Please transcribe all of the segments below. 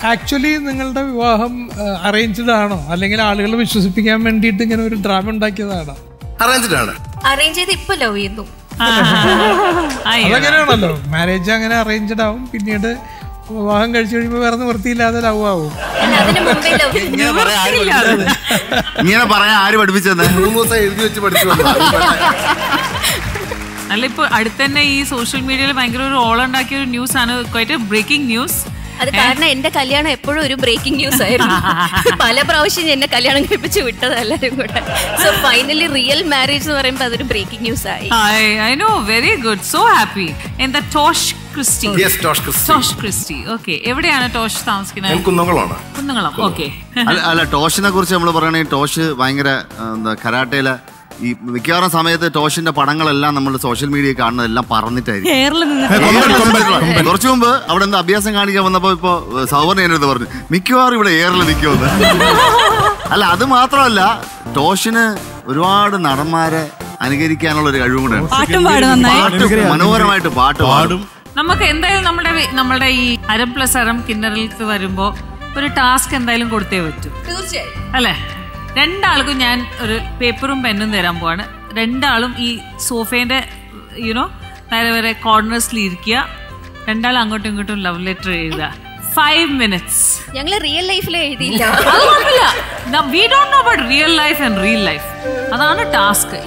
Actually നിങ്ങളുടെ വിവാഹം arranged ആണോ അല്ലെങ്കിൽ ആളുകളെ വിശ്വസിപ്പിക്കാൻ വേണ്ടിയിട്ട് ഇങ്ങനെ ഒരു ഡ്രാമ ഉണ്ടാക്കിയതാണോ അറേഞ്ച്ഡ് ആണ് അറേഞ്ച് ചെയ്ത് ഇപ്പൊ ലവ് ചെയ്യുന്നു അയ്യോ. അതങ്ങനെയാണല്ലോ മാരേജ് അങ്ങനെ അറേഞ്ച്ഡ് ആവും പിന്നീട് വിവാഹം കഴിച്ചു കഴിയുമ്പോൾ വേറെ നിവൃത്തിയില്ലാതെ ലവ് ആവും അല്ല അതിന് മുമ്പേ ലവ് ഇങ്ങനെ പറയാൻ ആര് പഠിപ്പിച്ചത്? ഇങ്ങനെ പറയാൻ ആര് പഠിപ്പിച്ചെന്ന് മൂന്ന് ദിവസം എഴുതി വെച്ച് പഠിച്ചു വന്നു. അത് ഇവിടെ അല്ല ഇപ്പൊ അടുത്തന്നെ ഈ സോഷ്യൽ മീഡിയയിൽ ഭയങ്കര ഒരു ഓൾ ഉണ്ടാക്കിയ ഒരു ന്യൂസ് ആണ് ക്വൈറ്റ് ബ്രേക്കിംഗ് ന്യൂസ് അത് കാരണം എന്റെ കല്യാണം എപ്പോഴും ഒരു ബ്രേക്കിംഗ് ന്യൂസ് ആയിരുന്നു പല പ്രാവശ്യം എന്നെ കല്യാണം കഴിപ്പിച്ച് വിട്ടത് എല്ലാവരും കൂടെ സോ ഫൈനലി റിയൽ മാരേജ് എന്ന് പറയുമ്പോൾ അതൊരു ബ്രേക്കിംഗ് ന്യൂസ് ആയി I, I know, very good. So happy. In the Tosh Christie. Yes, Tosh Christie. Tosh Christie. Okay. എവിടെയാണ് ടോഷ് ഞാൻ താമസിക്കുന്നത് കുന്നംകുളമാണ് കുന്നംകുളം ഓക്കെ അല്ല അല്ല ടോഷിനെ കുറിച്ച് നമ്മൾ പറയുകയാണെങ്കിൽ ടോഷ് ഭയങ്കര ആ, എന്താ കരാട്ടയിലെ ഈ മിക്കവാറും സമയത്ത് ടോഷിന്റെ പടങ്ങളെല്ലാം നമ്മൾ സോഷ്യൽ മീഡിയ കാണുന്നതെല്ലാം പറന്നിട്ടായിരിക്കും കേരളം കുറച്ചു മുമ്പ് അവിടെ എന്താ അഭ്യാസം കാണിക്കാൻ വന്നപ്പോ ഇപ്പൊ സൗവർണ എന്റെ അടുത്ത് പറഞ്ഞു മിക്കവാറും ഇവിടെ ഏറിൽ നിൽക്കുമെന്ന് അല്ല അത് മാത്രമല്ല ടോഷിന് ഒരുപാട് നടന്മാരെ അനുകരിക്കാനുള്ള ഒരു കഴിവും കൂടെ പാട്ടും പാടും നന്നായി പാട്ട് മനോഹരമായിട്ട് പാട്ട് പാടും നമുക്ക് എന്തായാലും നമ്മുടെ വി- നമ്മുടെ ഈ അരം പ്ലസ് അരം കിന്നറിലേക്ക് വരുമ്പോ ഒരു ടാസ്ക് എന്തായാലും കൊടുത്തേ പറ്റൂ തീർച്ചയായും അല്ലേ രണ്ടാൾക്കും ഞാൻ ഒരു പേപ്പറും പെന്നും തരാൻ പോവാണ് രണ്ടാളും ഈ സോഫേന്റെ യുനോ നേരെ വരെ കോർണേഴ്സിൽ ഇരിക്കുക രണ്ടാളും അങ്ങോട്ടും ഇങ്ങോട്ടും ലവ് ലെറ്റർ എഴുതുക ഫൈവ് മിനിറ്റ്സ് ഞങ്ങള് റിയൽ ലൈഫിൽ എഴുതിയില്ല we don't know about real life and real life അതാണ് ടാസ്ക്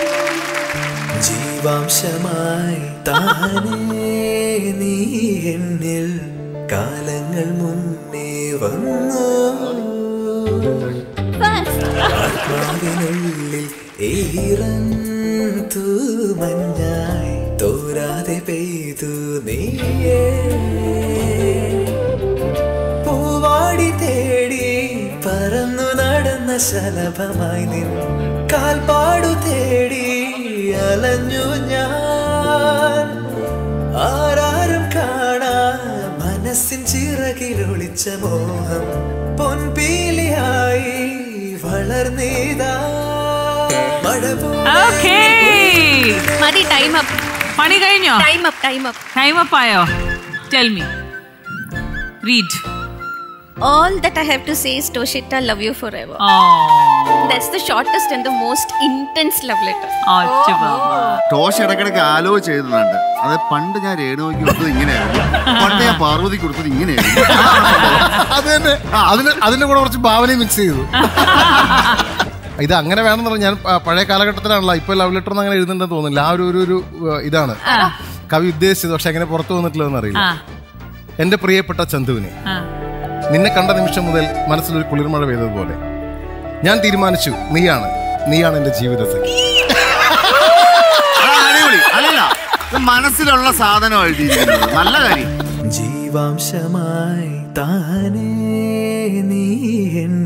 ജീവാംശമായി താനേ നീ എന്നിൽ കാലങ്ങൾ മുന്നേ വന്നു ആത്മാവിനുള്ളിൽ ഈറൻ തൂമഞ്ഞായി തോരാതെ പെയ്തു നീയേ പൂവാടി തേടി പറന്നു നടന്ന ശലഭമായി നിൻ കാൽപ്പാടു തേടി അലഞ്ഞു ഞാൻ ആരാരും കാണാ മനസ്സിൻ ചിറകിലൊളിച്ച മോഹം പൊൻപീലിയായി വളർന്നീതാ മഴ ഓക്കേ മതി ടൈം അപ്പ് പണി കഴിഞ്ഞോ time up time up time up ആയോ tell me read all that I have to say is ടോഷിറ്റ love you forever oh that's the shortest and the most intense love letter ഒറ്റ ബാബാ Tosh ഇടയ്ക്കിടയ്ക്ക് ആലോചിച്ച് എഴുതുന്നുണ്ട് അത് പണ്ട് ഞാൻ രേണുവയ്ക്ക് കൊടുത്തത് ഇങ്ങനെയായിരുന്നു പണ്ട് ഞാൻ പാർവതിക്ക് കൊടുത്തത് ഇങ്ങനെയായിരുന്നു അത് തന്നെ അതിന് അതിന്റെ കൂടെ കുറച്ച് ഭാവനയും മിക്സ് ചെയ്തു ഇത് അങ്ങനെ വേണമെന്ന് പറഞ്ഞാൽ ഞാൻ പ- പഴയ കാലഘട്ടത്തിലാണല്ലോ ഇപ്പൊ ലവ് ലെറ്റർ ഒന്നും അങ്ങനെ എഴുതുന്നുണ്ടെന്ന് തോന്നുന്നില്ല ആ ഒരു ഒരു ഒരു ഏഹ്, ഇതാണ് കവി ഉദ്ദേശിച്ചത് പക്ഷെ അങ്ങനെ പുറത്തു വന്നിട്ടില്ലെന്ന് അറിയില്ല ആ എന്റെ പ്രിയപ്പെട്ട ചന്തുവിനെ ആ നിന്നെ കണ്ട നിമിഷം മുതൽ മനസ്സിലൊരു കുളിർമഴ പെയ്തതുപോലെ ഞാൻ തീരുമാനിച്ചു നീയാണ് നീയാണ് എന്റെ ജീവിത സഖി ആ, അടിപൊളി അല്ലല്ല ഇത് മനസ്സിലുള്ള സാധനം എഴുതിയിരിക്കുന്നത് നല്ല കാര്യം ജീവാംശമായി താനേ നീ എന്നിൽ